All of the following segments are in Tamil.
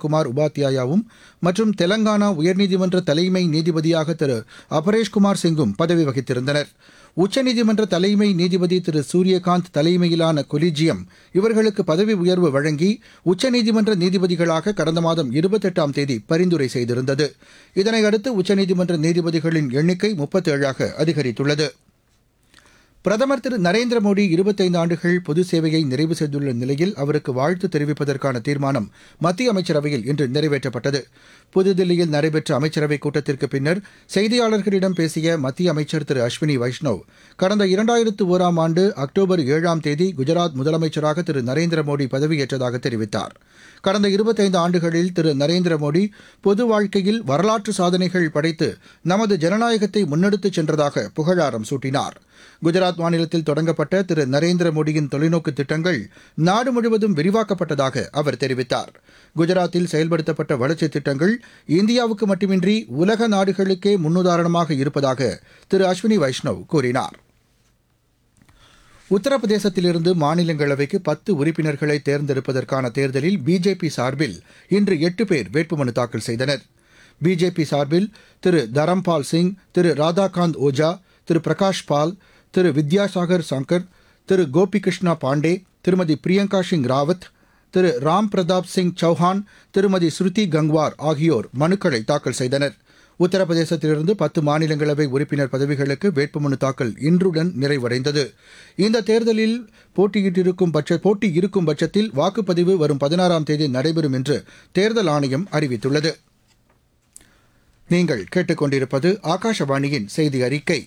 குமார் உபாத்யாயாவும் மற்றும் தெலங்கானா உயர்நீதிமன்ற தலைமை நீதிபதியாக திரு அபரேஷ்குமார் சிங்கும் பதவி வகித்திருந்தனர் உச்சநீதிமன்ற தலைமை நீதிபதி திரு சூரியகாந்த் தலைமையிலான கொலிஜியம் இவர்களுக்கு பதவி உயர்வு வழங்கி உச்சநீதிமன்ற நீதிபதிகளாக கடந்த மாதம் இருபத்தெட்டாம் தேதி பரிந்துரை செய்திருந்தது இதனையடுத்து உச்சநீதிமன்ற நீதிபதிகளின் எண்ணிக்கை முப்பத்தேழாக அதிகரித்துள்ளது பிரதமர் திரு நரேந்திர மோடி இருபத்தைந்து ஆண்டுகள் பொது சேவையை நிறைவு செய்துள்ள நிலையில் அவருக்கு வாழ்த்து தெரிவிப்பதற்கான தீர்மானம் மத்திய அமைச்சரவையில் இன்று நிறைவேற்றப்பட்டது புதுதில்லியில் நடைபெற்ற அமைச்சரவைக் கூட்டத்திற்கு பின்னர் செய்தியாளர்களிடம் பேசிய மத்திய அமைச்சர் திரு அஸ்வினி வைஷ்ணவ் கடந்த இரண்டாயிரத்து ஓராம் ஆண்டு அக்டோபர் ஏழாம் தேதி குஜராத் முதலமைச்சராக திரு நரேந்திர மோடி பதவியேற்றதாக தெரிவித்தார் கடந்த இருபத்தைந்து ஆண்டுகளில் திரு நரேந்திர மோடி பொது வாழ்க்கையில் வரலாற்று சாதனைகள் படைத்து நமது ஜனநாயகத்தை முன்னெடுத்துச் சென்றதாக புகழாரம் சூட்டினார் குஜராத் மாநிலத்தில் தொடங்கப்பட்ட திரு நரேந்திர மோடியின் தொலைநோக்கு திட்டங்கள் நாடு முழுவதும் விரிவாக்கப்பட்டதாக அவர் தெரிவித்தார் குஜராத்தில் செயல்படுத்தப்பட்ட வளர்ச்சித் திட்டங்கள் இந்தியாவுக்கு மட்டுமின்றி உலக நாடுகளுக்கே முன்னுதாரணமாக இருப்பதாக திரு அஸ்வினி வைஷ்ணவ் கூறினார் உத்தரப்பிரதேசத்திலிருந்து மாநிலங்களவைக்கு பத்து உறுப்பினர்களை தேர்ந்தெடுப்பதற்கான தேர்தலில் பிஜேபி சார்பில் இன்று எட்டு பேர் வேட்புமனு தாக்கல் செய்தனர் பிஜேபி சார்பில் திரு தரம்பால் சிங் திரு ராதாகாந்த் ஓஜா திரு பிரகாஷ் பால் திரு வித்யாசாகர் சங்கர் திரு கோபிகிருஷ்ணா பாண்டே திருமதி பிரியங்கா சிங் ராவத் திரு ராம் பிரதாப் சிங் சௌஹான் திருமதி ஸ்ருதி கங்வார் ஆகியோர் மனுக்களை தாக்கல் செய்தனர் உத்தரப்பிரதேசத்திலிருந்து பத்து மாநிலங்களவை உறுப்பினர் பதவிகளுக்கு வேட்புமனு தாக்கல் இன்றுடன் நிறைவடைந்தது இந்த தேர்தலில் போட்டியிட்டிருக்கும் பட்ச போட்டி இருக்கும் பட்சத்தில் வாக்குப்பதிவு வரும் பதினாறாம் தேதி நடைபெறும் என்று தேர்தல் ஆணையம் அறிவித்துள்ளது நீங்கள் கேட்டுக்கொண்டிருப்பது ஆகாஷவாணியின் செய்தி அறிக்கை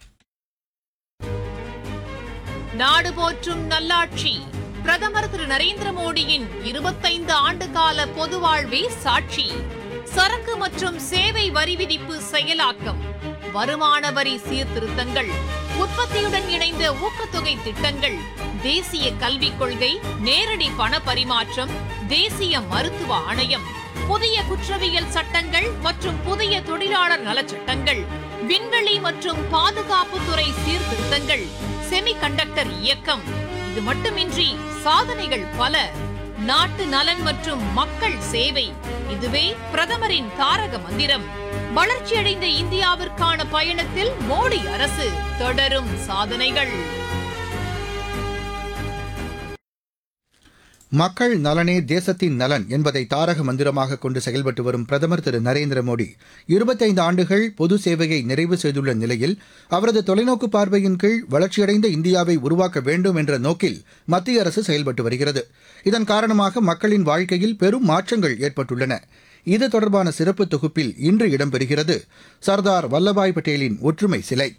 நாடு போற்றும் நல்லாட்சி பிரதமர் திரு நரேந்திர மோடியின் இருபத்தைந்து ஆண்டு கால பொது வாழ்வே சாட்சி சரக்கு மற்றும் சேவை வரி விதிப்பு செயலாக்கம் வருமான வரி சீர்திருத்தங்கள் உற்பத்தியுடன் இணைந்த ஊக்கத்தொகை திட்டங்கள் தேசிய கல்விக் கொள்கை நேரடி பண பரிமாற்றம் தேசிய மருத்துவ ஆணையம் புதிய குற்றவியல் சட்டங்கள் மற்றும் புதிய தொழிலாளர் நலச்சட்டங்கள் விண்வெளி மற்றும் பாதுகாப்புத்துறை சீர்திருத்தங்கள் செமிகண்டக்டர் இயக்கம் இது மட்டுமின்றி சாதனைகள் பல நாட்டு நலன் மற்றும் மக்கள் சேவை இதுவே பிரதமரின் தாரக மந்திரம் வளர்ச்சியடைந்த இந்தியாவிற்கான பயணத்தில் மோடி அரசு தொடரும் சாதனைகள் மக்கள் நலனே தேசத்தின் நலன் என்பதை தாரக மந்திரமாக கொண்டு செயல்பட்டு வரும் பிரதமர் திரு நரேந்திர மோடி இருபத்தைந்து ஆண்டுகள் பொது சேவையை நிறைவு செய்துள்ள நிலையில் அவரது தொலைநோக்கு பார்வையின் கீழ் வளர்ச்சியடைந்த இந்தியாவை உருவாக்க வேண்டும் என்ற நோக்கில் மத்திய அரசு செயல்பட்டு வருகிறது இதன் காரணமாக மக்களின் வாழ்க்கையில் பெரும் மாற்றங்கள் ஏற்பட்டுள்ளன இது தொடர்பான சிறப்பு தொகுப்பில் இன்று இடம்பெறுகிறது சர்தார் வல்லபாய் பட்டேலின் ஒற்றுமை சிலை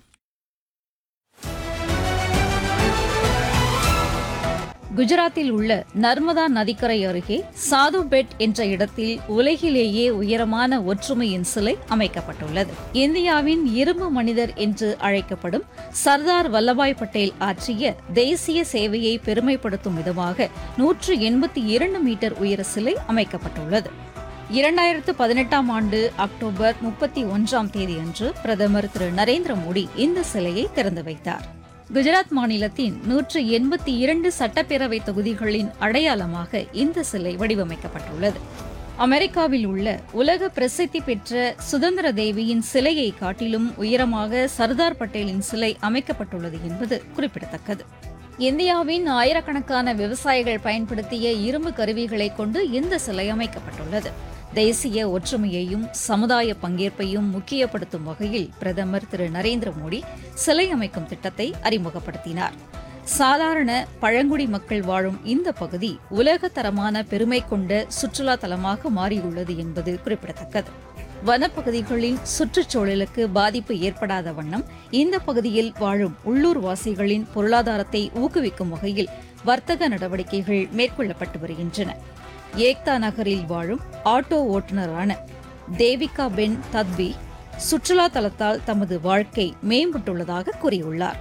குஜராத்தில் உள்ள நர்மதா நதிக்கரை அருகே சாது பெட் என்ற இடத்தில் உலகிலேயே உயரமான ஒற்றுமையின் சிலை அமைக்கப்பட்டுள்ளது இந்தியாவின் இரும்பு மனிதர் என்று அழைக்கப்படும் சர்தார் வல்லபாய் பட்டேல் ஆற்றிய தேசிய சேவையை பெருமைப்படுத்தும் விதமாக நூற்று எண்பத்தி இரண்டு மீட்டர் உயர சிலை அமைக்கப்பட்டுள்ளது இரண்டாயிரத்து பதினெட்டாம் ஆண்டு அக்டோபர் முப்பத்தி ஒன்றாம் தேதியன்று பிரதமர் திரு நரேந்திர மோடி இந்த சிலையை திறந்து வைத்தார் குஜராத் மாநிலத்தின் நூற்று எண்பத்தி இரண்டு சட்டப்பேரவை தொகுதிகளின் அடையாளமாக இந்த சிலை வடிவமைக்கப்பட்டுள்ளது அமெரிக்காவில் உள்ள உலக பிரசித்தி பெற்ற சுதந்திர தேவியின் சிலையை காட்டிலும் உயரமாக சர்தார் பட்டேலின் சிலை அமைக்கப்பட்டுள்ளது என்பது குறிப்பிடத்தக்கது இந்தியாவின் ஆயிரக்கணக்கான விவசாயிகள் பயன்படுத்திய இரும்பு கருவிகளை கொண்டு இந்த சிலை அமைக்கப்பட்டுள்ளது தேசிய ஒற்றுமையையும் சமுதாய பங்கேற்பையும் முக்கியப்படுத்தும் வகையில் பிரதமர் திரு நரேந்திர மோடி சிலை அமைக்கும் திட்டத்தை அறிமுகப்படுத்தினார் சாதாரண பழங்குடி மக்கள் வாழும் இந்த பகுதி உலகத்தரமான பெருமை கொண்ட சுற்றுலா தலமாக மாறியுள்ளது என்பது குறிப்பிடத்தக்கது வனப்பகுதிகளில் சுற்றுச்சூழலுக்கு பாதிப்பு ஏற்படாத வண்ணம் இந்த பகுதியில் வாழும் உள்ளூர் வாசிகளின் பொருளாதாரத்தை ஊக்குவிக்கும் வகையில் வர்த்தக நடவடிக்கைகள் மேற்கொள்ளப்பட்டு வருகின்றன ஏக்தா நகரில் வாழும் ஆட்டோ ஓட்டுநரான தேவிகா பென் தத்வி சுற்றுலா தலத்தால் தமது வாழ்க்கை மேம்பட்டுள்ளதாக கூறியுள்ளார்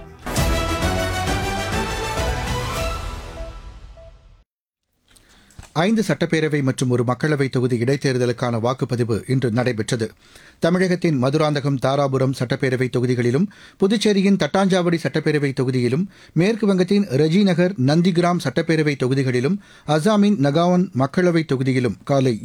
ஐந்து சட்டப்பேரவை மற்றும் ஒரு மக்களவைத் தொகுதி இடைத்தேர்தலுக்கான வாக்குப்பதிவு இன்று நடைபெற்றது தமிழகத்தின் மதுராந்தகம் தாராபுரம் சட்டப்பேரவை தொகுதிகளிலும் புதுச்சேரியின் தட்டாஞ்சாவடி சட்டப்பேரவை தொகுதியிலும் மேற்கு வங்கத்தின் ரெஜிநகர் நந்திகிராம் சட்டப்பேரவை தொகுதிகளிலும் அசாமின் நகாவன் மக்களவைத் தொகுதியிலும் காலை